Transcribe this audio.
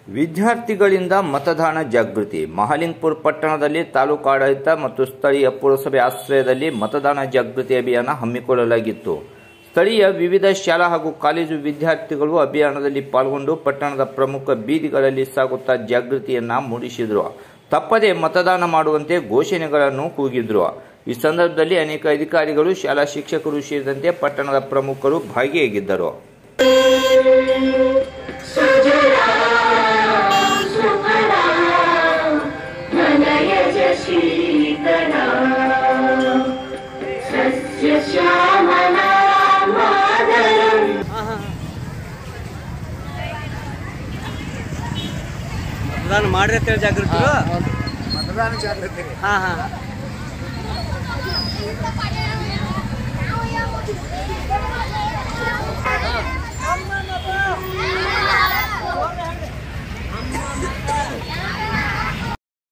ವಿದ್ಯಾರ್ಥಿಗಳಿಂದ ಮತದಾನ ಜಾಗೃತಿ ಮಹಾಲಿಂಗಪುರ ಪಟ್ಟಣದಲ್ಲಿ ತಾಲೂಕು ಆಡಳಿತ ಮತ್ತು ಸ್ಥಳೀಯ ಪುರಸಭೆ ಆಶ್ರಯದಲ್ಲಿ ಮತದಾನ ಜಾಗೃತಿ ಅಭಿಯಾನ ಹಮ್ಮಿಕೊಳ್ಳಲಾಗಿತ್ತು ಸ್ಥಳೀಯ ವಿವಿಧ ಶಾಲಾ ಹಾಗೂ ಕಾಲೇಜು ವಿದ್ಯಾರ್ಥಿಗಳು ಅಭಿಯಾನದಲ್ಲಿ ಪಾಲ್ಗೊಂಡು ಪಟ್ಟಣದ ಪ್ರಮುಖ ಬೀದಿಗಳಲ್ಲಿ ಸಾಗುತ್ತಾ ಜಾಗೃತಿಯನ್ನ ಮೂಡಿಸಿದರು ತಪ್ಪದೆ ಮತದಾನ ಮಾಡುವಂತೆ ಘೋಷಣೆಗಳನ್ನು ಕೂಗಿದ್ರು ಈ ಸಂದರ್ಭದಲ್ಲಿ ಅನೇಕ ಅಧಿಕಾರಿಗಳು ಶಾಲಾ ಶಿಕ್ಷಕರು ಸೇರಿದಂತೆ ಪಟ್ಟಣದ ಪ್ರಮುಖರು ಭಾಗಿಯಾಗಿದ್ದರು धनयज शीतला सस्य श्यामला मादरम् ಮತದಾನ ಮಾಡ್ರಿ ಅಂತೇಳಿ ಜಾಗೃತಿ ಮತದಾನ ಜಾಗೃತಿ ರೀ ಹಾ ಹಾ